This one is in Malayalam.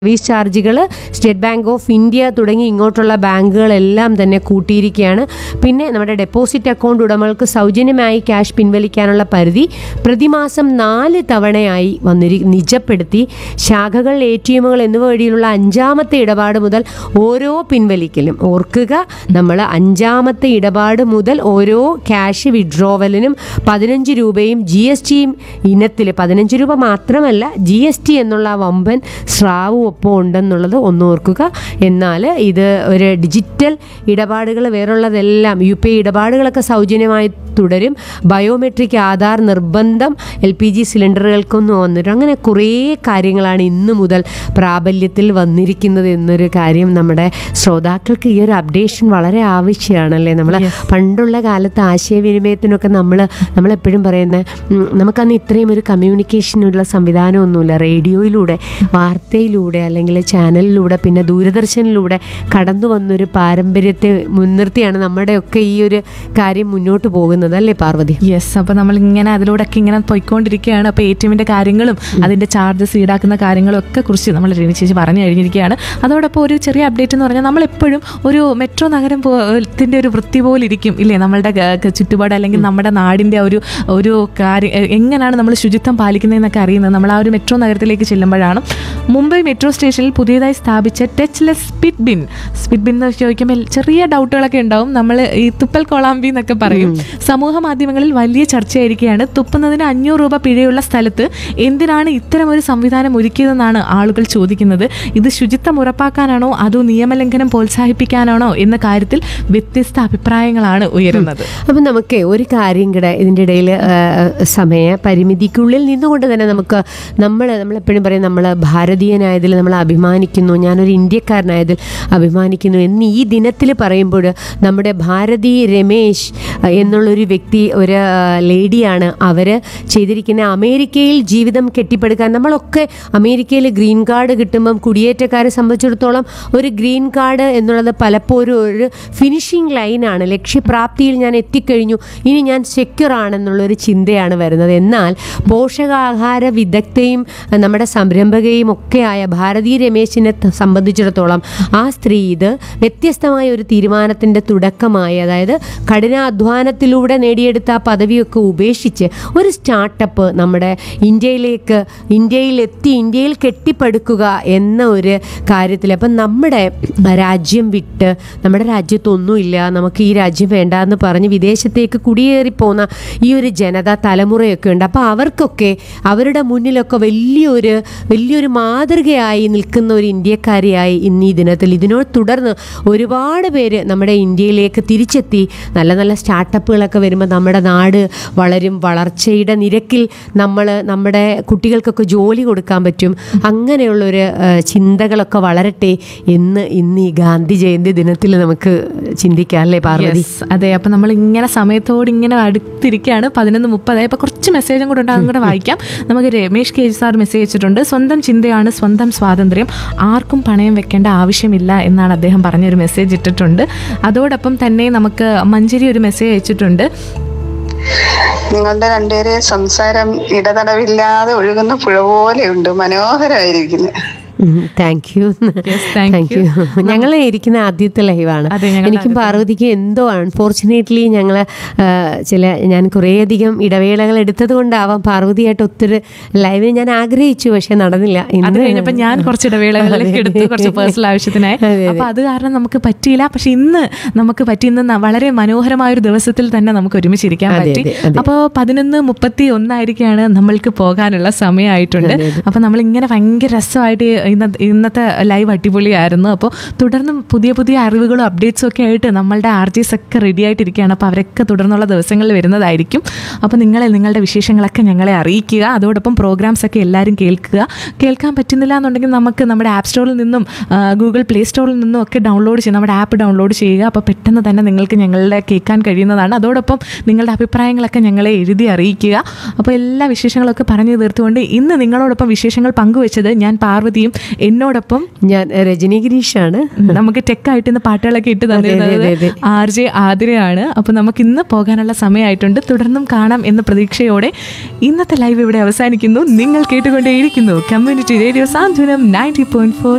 സർവീസ് ചാർജുകൾ സ്റ്റേറ്റ് ബാങ്ക് ഓഫ് ഇന്ത്യ തുടങ്ങി ഇങ്ങോട്ടുള്ള ബാങ്കുകളെല്ലാം തന്നെ കൂട്ടിയിരിക്കുകയാണ് പിന്നെ നമ്മുടെ ഡെപ്പോസിറ്റ് അക്കൗണ്ട് ഉടമകൾക്ക് സൗജന്യമായി ക്യാഷ് പിൻവലിക്കാനുള്ള പരിധി പ്രതിമാസം നാല് തവണയായി വന്നിരി നിജപ്പെടുത്തി ശാഖകൾ എ ടി എമ്മുകൾ എന്നിവ വഴിയുള്ള അഞ്ചാമത്തെ ഇടപാട് മുതൽ ഓരോ പിൻവലിക്കലും ഓർക്കുക നമ്മൾ അഞ്ചാമത്തെ ഇടപാട് മുതൽ ഓരോ ക്യാഷ് വിഡ്രോവലിനും പതിനഞ്ച് രൂപയും ജി എസ് ടിയും ഇനത്തിൽ പതിനഞ്ച് രൂപ മാത്രമല്ല ജി എസ് ടി എന്നുള്ള ആ വമ്പൻ സ്രാവും ഒപ്പം ഉണ്ടെന്നുള്ളത് ഒന്ന് ഓർക്കുക എന്നാൽ ഇത് ഒരു ഡിജിറ്റൽ ഇടപാടുകൾ വേറുള്ളതെല്ലാം യു പി ഐ ഇടപാടുകളൊക്കെ സൗജന്യമായി തുടരും ബയോമെട്രിക് ആധാർ നിർബന്ധം എൽ പി ജി സിലിണ്ടറുകൾക്കൊന്നും വന്നിട്ട് അങ്ങനെ കുറേ കാര്യങ്ങളാണ് ഇന്ന് മുതൽ പ്രാബല്യത്തിൽ വന്നിരിക്കുന്നത് എന്നൊരു കാര്യം നമ്മുടെ ശ്രോതാക്കൾക്ക് ഈ ഒരു അപ്ഡേഷൻ വളരെ ആവശ്യമാണല്ലേ നമ്മൾ പണ്ടുള്ള കാലത്ത് ആശയവിനിമയത്തിനൊക്കെ നമ്മൾ നമ്മളെപ്പോഴും പറയുന്നത് ഉം, നമുക്കന്ന് ഇത്രയും ഒരു കമ്മ്യൂണിക്കേഷനുള്ള സംവിധാനമൊന്നുമില്ല റേഡിയോയിലൂടെ വാർത്തയിലൂടെ അല്ലെങ്കിൽ ചാനലിലൂടെ പിന്നെ ദൂരദർശനിലൂടെ കടന്നു വന്നൊരു പാരമ്പര്യത്തെ മുൻനിർത്തിയാണ് നമ്മുടെയൊക്കെ ഈ ഒരു കാര്യം മുന്നോട്ട് പോകുന്നത് അല്ലേ പാർവതി യെസ് അപ്പോൾ നമ്മൾ ഇങ്ങനെ അതിലൂടെ ഒക്കെ ഇങ്ങനെ പോയിക്കൊണ്ടിരിക്കുകയാണ് അപ്പോൾ എ ടി എമ്മിൻ്റെ കാര്യങ്ങളും അതിൻ്റെ ചാർജസ് ഈടാക്കുന്ന കാര്യങ്ങളും ഒക്കെ കുറിച്ച് നമ്മൾ രേണി ചേച്ചി പറഞ്ഞു കഴിഞ്ഞിരിക്കുകയാണ് അതോടൊപ്പം ഒരു ചെറിയ അപ്ഡേറ്റ് എന്ന് പറഞ്ഞാൽ നമ്മളെപ്പോഴും ഒരു മെട്രോ നഗരം ത്തിൻ്റെ ഒരു വൃത്തി പോലെ ഇരിക്കും ഇല്ലേ നമ്മളുടെ ഗ- ഗ- ചുറ്റുപാട് അല്ലെങ്കിൽ നമ്മുടെ നാടിൻ്റെ ഒരു ഒരു കാര്യം എ- എങ്ങനെയാണ് നമ്മൾ ശുചിത്വം പാലിക്കുന്നതെന്നൊക്കെ അറിയുന്നത് നമ്മൾ ആ ഒരു മെട്രോ നഗരത്തിലേക്ക് ചെല്ലുമ്പോഴാണ് മുംബൈ മെട്രോ സ്റ്റേഷനിൽ പുതിയതായി സ്ഥാപിച്ച touchless spit bin spit bin എന്ന് ചോദിക്കുമ്പോൾ ചെറിയ ഡൗട്ടുകളൊക്കെ ഉണ്ടാവും നമ്മൾ ഈ തുപ്പൽ കൊളാമ്പി എന്നൊക്കെ പറയും സമൂഹ മാധ്യമങ്ങളിൽ വലിയ ചർച്ചയായിരിക്കുകയാണ് തുപ്പുന്നതിന് അഞ്ഞൂറ് രൂപ പിഴയുള്ള സ്ഥലത്ത് എന്തിനാണ് ഇത്തരം ഒരു സംവിധാനം ഒരുക്കിയതെന്നാണ് ആളുകൾ ചോദിക്കുന്നത് ഇത് ശുചിത്വം ഉറപ്പാക്കാനാണോ അതോ നിയമലംഘനം പ്രോത്സാഹിപ്പിക്കാനാണോ എന്ന കാര്യത്തിൽ വ്യത്യസ്ത അഭിപ്രായങ്ങളാണ് ഉയരുന്നത് അപ്പം നമുക്ക് ഒരു കാര്യം കൂടെ ഇതിൻ്റെ ഇടയിൽ സമയ പരിമിതിക്കുള്ളിൽ നിന്നുകൊണ്ട് തന്നെ നമുക്ക് നമ്മൾ നമ്മളെപ്പോഴും പറയും നമ്മൾ ഭാരതീയനായതിൽ നമ്മൾ അഭിമാനിക്കുന്നു ഞാനൊരു ഇന്ത്യക്കാരനായതിൽ അഭിമാനിക്കുന്നു എന്ന് ഈ ദിനത്തിൽ പറയുമ്പോൾ നമ്മുടെ ഭാരതി രമേശ് അഹ്, എന്നുള്ളൊരു വ്യക്തി ഒരു ആ, ലേഡിയാണ് അവർ ചെയ്തിരിക്കുന്ന അമേരിക്കയിൽ ജീവിതം കെട്ടിപ്പടുക്കാൻ നമ്മളൊക്കെ അമേരിക്കയിൽ ഗ്രീൻ കാർഡ് കിട്ടുമ്പം കുടിയേറ്റക്കാരെ സംബന്ധിച്ചിടത്തോളം ഒരു ഗ്രീൻ കാർഡ് എന്നുള്ളത് പലപ്പോഴും ഒരു ഫിനിഷിംഗ് ലൈനാണ് ലക്ഷ്യപ്രാപ്തിയിൽ ഞാൻ എത്തിക്കഴിഞ്ഞു ഇനി ഞാൻ സെക്യൂർ ആണെന്നുള്ളൊരു ചിന്തയാണ് വരുന്നത് എന്നാൽ പോഷകാഹാര വിദഗ്ധയും അഹ്, നമ്മുടെ സംരംഭകയും ഒക്കെയായ ഭാരതീയ രമേശിനെ ത- സംബന്ധിച്ചിടത്തോളം ആ സ്ത്രീ ഇത് വ്യത്യസ്തമായ ഒരു തീരുമാനത്തിൻ്റെ തുടക്കമായി അതായത് കഠിനാധ്വാനത്തിലൂടെ നേടിയെടുത്ത ആ പദവിയൊക്കെ ഉപേക്ഷിച്ച് ഒരു സ്റ്റാർട്ടപ്പ് നമ്മുടെ ഇന്ത്യയിലേക്ക് ഇന്ത്യയിലെത്തി ഇന്ത്യയിൽ കെട്ടിപ്പടുക്കുക എന്ന ഒരു കാര്യത്തിൽ അപ്പം നമ്മുടെ രാജ്യം വിട്ട് നമ്മുടെ രാജ്യത്തൊന്നുമില്ല നമുക്ക് ഈ രാജ്യം വേണ്ട എന്ന് പറഞ്ഞ് വിദേശത്തേക്ക് കുടിയേറിപ്പോന്ന ഈ ഒരു ജനത തലമുറയൊക്കെ ഉണ്ട് അപ്പോൾ അവർക്കൊക്കെ അവരുടെ മുന്നിലൊക്കെ വലിയൊരു വലിയൊരു മാതൃകയായി നിൽക്കുന്ന ഒരു ഇന്ത്യക്കാരിയായി ഇന്ന് ഈ ദിനത്തിൽ ഇതിനോട് തുടർന്ന് ഒരുപാട് പേര് നമ്മുടെ ഇന്ത്യയിലേക്ക് തിരിച്ചെത്തി നല്ല നല്ല സ്റ്റാർട്ടപ്പുകളൊക്കെ വരുമ്പോൾ നമ്മുടെ നാട് വളരും വളർച്ചയുടെ നിരക്കിൽ നമ്മൾ നമ്മുടെ കുട്ടികൾക്കൊക്കെ ജോലി കൊടുക്കാൻ പറ്റും അങ്ങനെയുള്ളൊരു ആ, ചിന്തകളൊക്കെ വളരട്ടെ എന്ന് ഇന്ന് ഈ ഗാന്ധി ജയന്തി ദിനത്തിൽ നമുക്ക് ചിന്തിക്കാം അല്ലേ പാർവതി Yes, അതെ അപ്പൊ നമ്മൾ ഇങ്ങനെ സമയത്തോട് ഇങ്ങനെ അടുത്തിരിക്കുകയാണ് പതിനൊന്ന് മുപ്പതായി അപ്പൊ കുറച്ച് മെസ്സേജും കൂടെ ഉണ്ട് അതും കൂടെ വായിക്കാം നമുക്ക് രമേഷ് കെ സാർ മെസ്സേജ് അയച്ചിട്ടുണ്ട് സ്വന്തം ചിന്തയാണ് സ്വന്തം സ്വാതന്ത്ര്യം ആർക്കും പണയം വെക്കേണ്ട ആവശ്യമില്ല എന്നാണ് അദ്ദേഹം പറഞ്ഞൊരു മെസ്സേജ് ഇട്ടിട്ടുണ്ട് അതോടൊപ്പം തന്നെ നമുക്ക് മഞ്ചേരി ഒരു മെസ്സേജ് അയച്ചിട്ടുണ്ട് നിങ്ങളുടെ രണ്ടുപേരെ സംസാരം ഇടതടവില്ലാതെ ഒഴുകുന്ന പുഴ പോലെയുണ്ട് മനോഹരമായിരിക്കുന്നു thank you Yes, thank thank you ഞങ്ങൾ ഇരിക്കുന്ന ആദ്യത്തെ ലൈവാണ് അതെ, ഞങ്ങളുടെ എനിക്കും പാർവതിക്കും എന്തോ അൺഫോർച്ചുനേറ്റ്ലി ഞങ്ങൾ ചില ഞാൻ കുറേയധികം ഇടവേളകൾ എടുത്തത് കൊണ്ടാവാം പാർവതിയായിട്ട് ഒത്തിരി ലൈവിന് ഞാൻ ആഗ്രഹിച്ചു പക്ഷെ നടന്നില്ല അത് ഇന്ന് കഴിഞ്ഞപ്പോൾ ഞാൻ കുറച്ച് ഇടവേളകളിലേക്ക് എടുത്തു കുറച്ച് പേഴ്സണൽ ആവശ്യത്തിനായി അതെ, അപ്പൊ അത് കാരണം നമുക്ക് പറ്റിയില്ല പക്ഷെ ഇന്ന് നമുക്ക് പറ്റി ഇന്ന് ന- വളരെ മനോഹരമായ ഒരു ദിവസത്തിൽ തന്നെ നമുക്ക് ഒരുമിച്ചിരിക്കാൻ അതെ, പറ്റി അതെ, അതെ. അപ്പോൾ പതിനൊന്ന് മുപ്പത്തി ഒന്നായിരിക്കാണ് നമ്മൾക്ക് പോകാനുള്ള സമയമായിട്ടുണ്ട് അതെ, അതെ. അപ്പൊ നമ്മൾ ഇങ്ങനെ ഭയങ്കര രസമായിട്ട് ഇന്നത്തെ ഇന്നത്തെ ലൈവ് അടിപൊളിയായിരുന്നു അപ്പോൾ തുടർന്നും പുതിയ പുതിയ അറിവുകളും അപ്ഡേറ്റ്സും ഒക്കെ ആയിട്ട് നമ്മളുടെ ആർ ജിസ് ഒക്കെ റെഡി ആയിട്ടിരിക്കുകയാണ് അപ്പോൾ അവരൊക്കെ തുടർന്നുള്ള ദിവസങ്ങളിൽ വരുന്നതായിരിക്കും അപ്പോൾ നിങ്ങളെ നിങ്ങളുടെ വിശേഷങ്ങളൊക്കെ ഞങ്ങളെ അറിയിക്കുക അതോടൊപ്പം പ്രോഗ്രാംസ് ഒക്കെ എല്ലാവരും കേൾക്കുക കേൾക്കാൻ പറ്റുന്നില്ല എന്നുണ്ടെങ്കിൽ നമുക്ക് നമ്മുടെ ആപ്പ് സ്റ്റോറിൽ നിന്നും ആ, ഗൂഗിൾ പ്ലേ സ്റ്റോറിൽ നിന്നും ഒക്കെ ഡൗൺലോഡ് ചെയ്യുക നമ്മുടെ ആപ്പ് ഡൗൺലോഡ് ചെയ്യുക അപ്പോൾ പെട്ടെന്ന് തന്നെ നിങ്ങൾക്ക് ഞങ്ങളുടെ കേൾക്കാൻ കഴിയുന്നതാണ് അതോടൊപ്പം നിങ്ങളുടെ അഭിപ്രായങ്ങളൊക്കെ ഞങ്ങളെ എഴുതി അറിയിക്കുക അപ്പോൾ എല്ലാ വിശേഷങ്ങളൊക്കെ പറഞ്ഞു തീർത്തുകൊണ്ട് ഇന്ന് നിങ്ങളോടൊപ്പം വിശേഷങ്ങൾ പങ്കുവെച്ചത് ഞാൻ പാർവതിയും എന്നോടൊപ്പം ഞാൻ രജനി ഗിരീഷാണ് നമുക്ക് ടെക്കായിട്ട് ഇന്ന് പാട്ടുകളൊക്കെ ഇട്ട് അതെ, അതെ, തന്നിരുന്നത് അതെ. ആർ ജെ ആതിരയാണ് അപ്പോൾ നമുക്ക് ഇന്ന് പോകാനുള്ള സമയമായിട്ടുണ്ട് തുടർന്നും കാണാം എന്ന പ്രതീക്ഷയോടെ ഇന്നത്തെ ലൈവ് ഇവിടെ അവസാനിക്കുന്നു നിങ്ങൾ കേട്ടുകൊണ്ടേയിരിക്കുന്നു community radio Santhwanam ninety point four